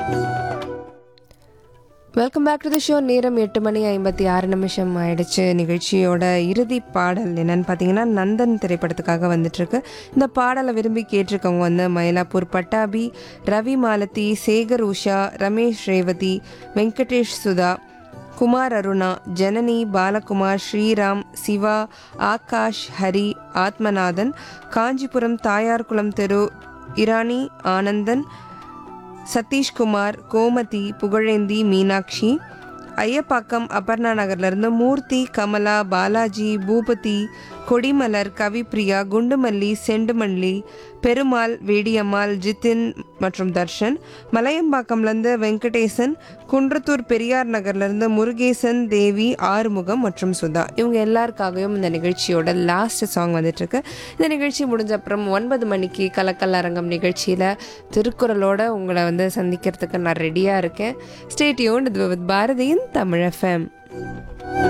welcome back to the show நேரம் எட்டு மணி ஐம்பத்தி ஆறு நிமிஷம் ஆயிடுச்சு நிகழ்ச்சியோட இறுதி பாடல் என்னன்னு பார்த்தீங்கன்னா நந்தன் திரைப்படத்துக்காக வந்துட்டுருக்கு இந்த பாடலை விரும்பி கேட்டிருக்கவங்க வந்து மயிலாப்பூர் பட்டாபி ரவி மாலதி சேகர் உஷா ரமேஷ் ரேவதி வெங்கடேஷ் சுதா குமார் அருணா ஜனனி பாலகுமார் ஸ்ரீராம் சிவா ஆகாஷ் ஹரி ஆத்மநாதன் காஞ்சிபுரம் தாயார்குளம் தெரு இரானி ஆனந்தன் சதீஷ்குமார் கோமதி புகழேந்தி மீனாட்சி ஐயப்பாக்கம் அபர்ணா நகர்லேருந்து மூர்த்தி கமலா பாலாஜி பூபதி கொடிமலர் கவிப்ரியா குண்டுமல்லி செண்டுமல்லி பெருமாள் வேடியம்மாள் ஜிதின் மற்றும் தர்ஷன் மலையம்பாக்கம்லேருந்து வெங்கடேசன் குன்றத்தூர் பெரியார் நகர்லேருந்து முருகேசன் தேவி ஆறுமுகம் மற்றும் சுதா இவங்க எல்லாருக்காகவும் இந்த நிகழ்ச்சியோட லாஸ்ட் சாங் வந்துட்டுருக்கு இந்த நிகழ்ச்சி முடிஞ்ச அப்புறம் ஒன்பது மணிக்கு கலக்கல் அரங்கம் நிகழ்ச்சியில் திருக்குறளோட உங்களை வந்து சந்திக்கிறதுக்கு நான் ரெடியாக இருக்கேன் ஸ்டேட்யூன் இது வித் பாரதியின் தமிழ் எஃப்எம்